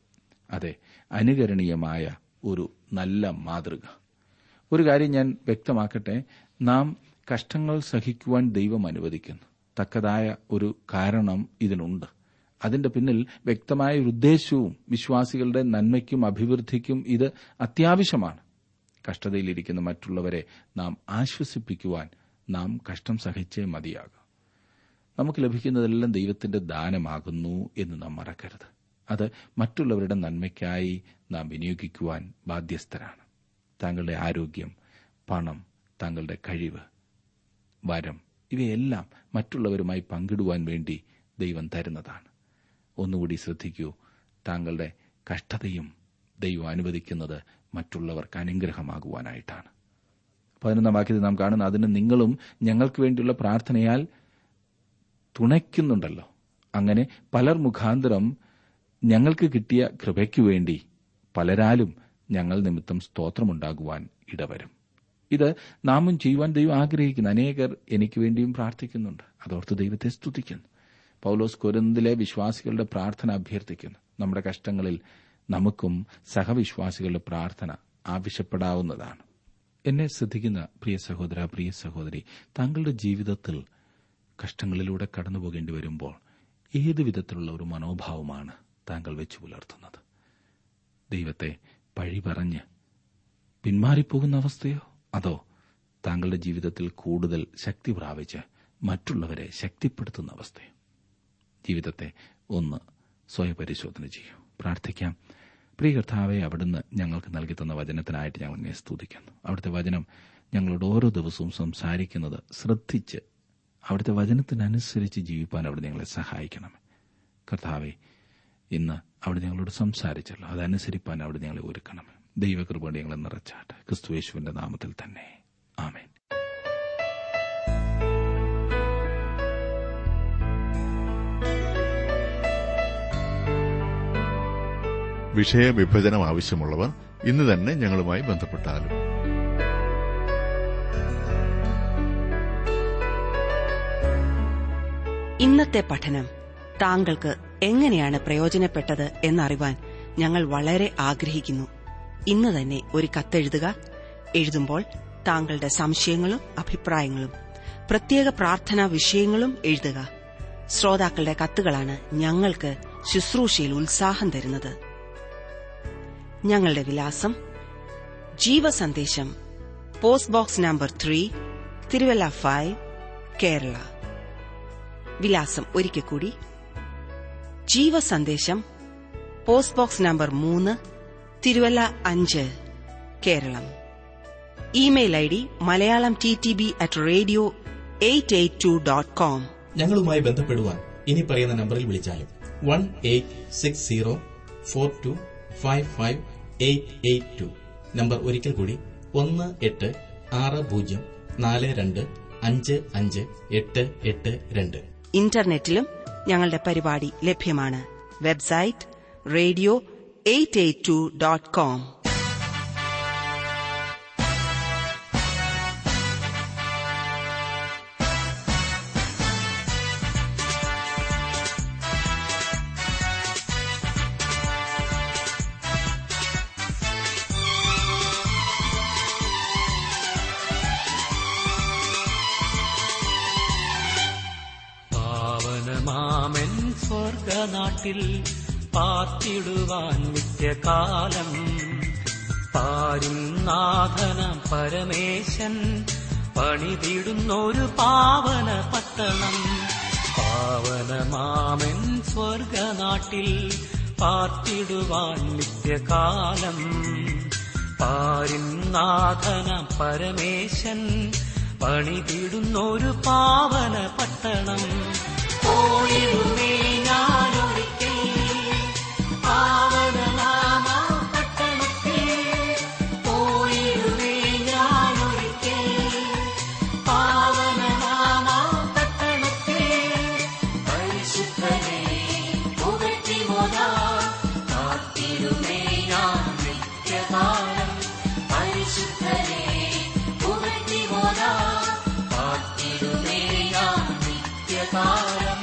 അതെ അനുകരണീയമായ ഒരു നല്ല മാതൃക ഒരു കാര്യം ഞാൻ വ്യക്തമാക്കട്ടെ നാം കഷ്ടങ്ങൾ സഹിക്കുവാൻ ദൈവം അനുവദിക്കുന്നു തക്കതായ ഒരു കാരണം ഇതിനുണ്ട് അതിന്റെ പിന്നിൽ വ്യക്തമായ ഒരു ഉദ്ദേശവും വിശ്വാസികളുടെ നന്മയ്ക്കും അഭിവൃദ്ധിക്കും ഇത് അത്യാവശ്യമാണ് കഷ്ടതയിലിരിക്കുന്ന മറ്റുള്ളവരെ നാം ആശ്വസിപ്പിക്കുവാൻ നാം കഷ്ടം സഹിച്ചേ മതിയാകും നമുക്ക് ലഭിക്കുന്നതെല്ലാം ദൈവത്തിന്റെ ദാനമാകുന്നു എന്ന് നാം മറക്കരുത് അത് മറ്റുള്ളവരുടെ നന്മയ്ക്കായി നാം വിനിയോഗിക്കുവാൻ ബാധ്യസ്ഥരാണ് താങ്കളുടെ ആരോഗ്യം പണം താങ്കളുടെ കഴിവ് വരം ഇവയെല്ലാം മറ്റുള്ളവരുമായി പങ്കിടുവാൻ വേണ്ടി ദൈവം തരുന്നതാണ് ഒന്നുകൂടി ശ്രദ്ധിക്കൂ താങ്കളുടെ കഷ്ടതയും ദൈവം അനുവദിക്കുന്നത് മറ്റുള്ളവർക്ക് അനുഗ്രഹമാകുവാനായിട്ടാണ് പതിനൊന്നാം വാക്യത്തിൽ നാം കാണുന്ന അതിന് നിങ്ങളും ഞങ്ങൾക്ക് വേണ്ടിയുള്ള പ്രാർത്ഥനയാൽ തുണയ്ക്കുന്നുണ്ടല്ലോ അങ്ങനെ പലർ മുഖാന്തരം ഞങ്ങൾക്ക് കിട്ടിയ കൃപയ്ക്കു വേണ്ടി പലരാലും ഞങ്ങൾ നിമിത്തം സ്തോത്രമുണ്ടാകുവാൻ ഇടവരും ഇത് നാമും ചെയ്യുവാൻ ദൈവം ആഗ്രഹിക്കുന്നു അനേകർ എനിക്ക് വേണ്ടിയും പ്രാർത്ഥിക്കുന്നുണ്ട് അതോർത്ത് ദൈവത്തെ സ്തുതിക്കുന്നു പൌലോസ് കൊരിന്തിലെ വിശ്വാസികളുടെ പ്രാർത്ഥന അഭ്യർത്ഥിക്കുന്നു നമ്മുടെ കഷ്ടങ്ങളിൽ നമുക്കും സഹവിശ്വാസികളുടെ പ്രാർത്ഥന ആവശ്യപ്പെടാവുന്നതാണ് എന്നെ ശ്രദ്ധിക്കുന്ന പ്രിയ സഹോദര പ്രിയ സഹോദരി താങ്കളുടെ ജീവിതത്തിൽ കഷ്ടങ്ങളിലൂടെ കടന്നുപോകേണ്ടി വരുമ്പോൾ ഏത് വിധത്തിലുള്ള ഒരു മനോഭാവമാണ് താങ്കൾ വെച്ചു പുലർത്തുന്നത് ദൈവത്തെ പഴി പറഞ്ഞ് പിന്മാറിപ്പോകുന്ന അവസ്ഥയോ അതോ താങ്കളുടെ ജീവിതത്തിൽ കൂടുതൽ ശക്തി പ്രാപിച്ച് മറ്റുള്ളവരെ ശക്തിപ്പെടുത്തുന്ന അവസ്ഥ ജീവിതത്തെ ഒന്ന് സ്വയപരിശോധന ചെയ്യൂ പ്രാർത്ഥിക്കാം പ്രിയ കർത്താവെ അവിടുന്ന് ഞങ്ങൾക്ക് നൽകി തന്ന വചനത്തിനായിട്ട് ഞങ്ങൾ അങ്ങേ സ്തുതിക്കുന്നു അവിടുത്തെ വചനം ഞങ്ങളോട് ഓരോ ദിവസവും സംസാരിക്കുന്നത് ശ്രദ്ധിച്ച് അവിടുത്തെ വചനത്തിനനുസരിച്ച് ജീവിപ്പാൻ അവിടെ ഞങ്ങളെ സഹായിക്കണം കർത്താവെ ഇന്ന് അവിടെ ഞങ്ങളോട് സംസാരിച്ചല്ലോ അതനുസരിപ്പാൻ അവിടെ ഞങ്ങളെ ഒരുക്കണം ദൈവകൃപ ഞങ്ങളെ നിറച്ചാട്ടെ ക്രിസ്തുയേശുവിന്റെ നാമത്തിൽ തന്നെ ആമേൻ വിഷയവിഭജനം ആവശ്യമുള്ളവർ ഇന്ന് തന്നെ ഞങ്ങളുമായി ബന്ധപ്പെട്ടാലും ഇന്നത്തെ പഠനം താങ്കൾക്ക് എങ്ങനെയാണ് പ്രയോജനപ്പെട്ടത് എന്നറിവാൻ ഞങ്ങൾ വളരെ ആഗ്രഹിക്കുന്നു ഇന്ന് തന്നെ ഒരു കത്തെഴുതുക എഴുതുമ്പോൾ താങ്കളുടെ സംശയങ്ങളും അഭിപ്രായങ്ങളും പ്രത്യേക പ്രാർത്ഥനാ വിഷയങ്ങളും എഴുതുക ശ്രോതാക്കളുടെ കത്തുകളാണ് ഞങ്ങൾക്ക് ശുശ്രൂഷയിൽ ഉത്സാഹം തരുന്നത് ഞങ്ങളുടെ വിലാസം Jeevasandesham post box number three Thiruvalla five Kerala വിലാസം ഒരിക്കൽ കൂടി ജീവസന്ദേശം പോസ്റ്റ് ബോക്സ് നമ്പർ മൂന്ന് തിരുവല്ല അഞ്ച് Keralam email I D Malayalam T T B at radio eight eight two dot com ഞങ്ങളുമായി ബന്ധപ്പെടുവാൻ ഇനി പറയുന്ന നമ്പറിൽ വിളിച്ചാലും one eight six zero four two five five eight eight two number ഒരിക്കൽ കൂടി ഒന്ന് എട്ട് ആറ് പൂജ്യം നാല് രണ്ട് അഞ്ച് അഞ്ച് എട്ട് എട്ട് രണ്ട് ഇന്റർനെറ്റിലും ഞങ്ങളുടെ പരിപാടി ലഭ്യമാണ് website radio eight eight two dot com പാവനമാമൻ സ്വർഗനാട്ടിൽ പാർത്തിടുവാൻ നിത്യകാലം പാരും നാഥനം പരമേശൻ പണിതിടുന്നൊരു പാവന പട്ടണം പാവനമാമൻ സ്വർഗനാട്ടിൽ പാർത്തിടുവാൻ നിത്യകാലം പാരിൻ നാഥനം പരമേശൻ പണിതിടുന്നൊരു പാവന പട്ടണം പോയിടുമേ ഞാനൊരിക്കൽ പാവനനാമ പട്ടണത്തിൽ പോയിടുമേ ഞാനൊരിക്കൽ പാവനനാമ പട്ടണത്തിൽ പരിശുദ്ധനെ പുകഴ്ത്തി മോദാ കാത്തിരുമേ ഞാൻ നിത്യകാലം പരിശുദ്ധനെ പുകഴ്ത്തി മോദാ കാത്തിരുമേ ഞാൻ നിത്യകാലം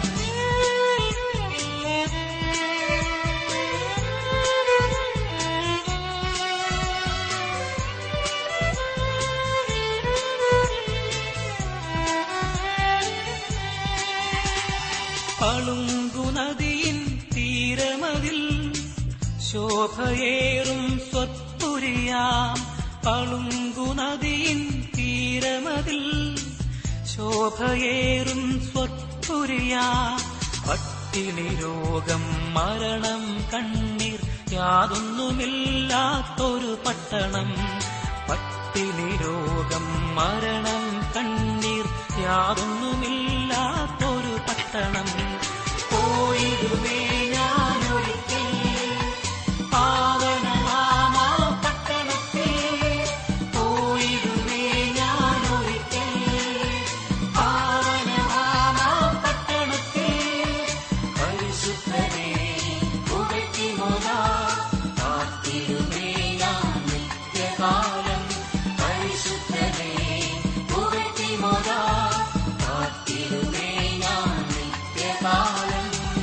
പളുങ്കുനദിയിൻ തീരമതിൽ ശോഭയേറും സ്വത്തുരിയാം പളുങ്കുനദിയിൻ തീരമതിൽ ശോഭയേറും സ്വത്തുരിയാ പട്ടിണി രോഗം മരണം കണ്ണീർ യാതൊന്നുമില്ലാത്തൊരു പട്ടണം പട്ടിണി രോഗം മരണം കണ്ണീർ യാതൊന്നുമില്ലാത്തൊരു പട്ടണം പോയിടുമേ ഞാനൊരിക്കൽ പാവനമാമ പട്ടണത്തിൽ പോയിടുമേ ഞാനൊരിക്കൽ പാവനമാമ പട്ടണത്തിൽ പരിശുദ്ധനെ പുകഴ്ത്തി മോദാ കാത്തിരുമേ ഞാൻ നിത്യകാലം പരിശുദ്ധനെ പുകഴ്ത്തി മോദാ കാത്തിരുമേ ഞാൻ നിത്യകാലം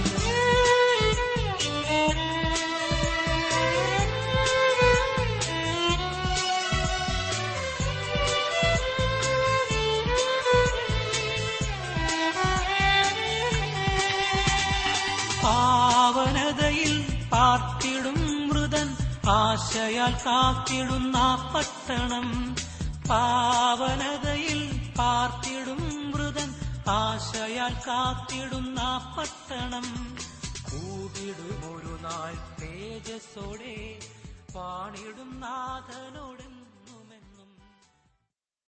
പാവനതയിൽ പാർത്തിടും മൃതൻ ആശയാൽ കാത്തിടുന്ന പട്ടണം പാവനതയിൽ പാർത്തിടും മൃതൻ ആശയാൽ കാത്തിടുന്ന പട്ടണം കൂടിടും ഒരു നാൾ തേജസ്സോടെ പാണിടും നാഥനോടൻ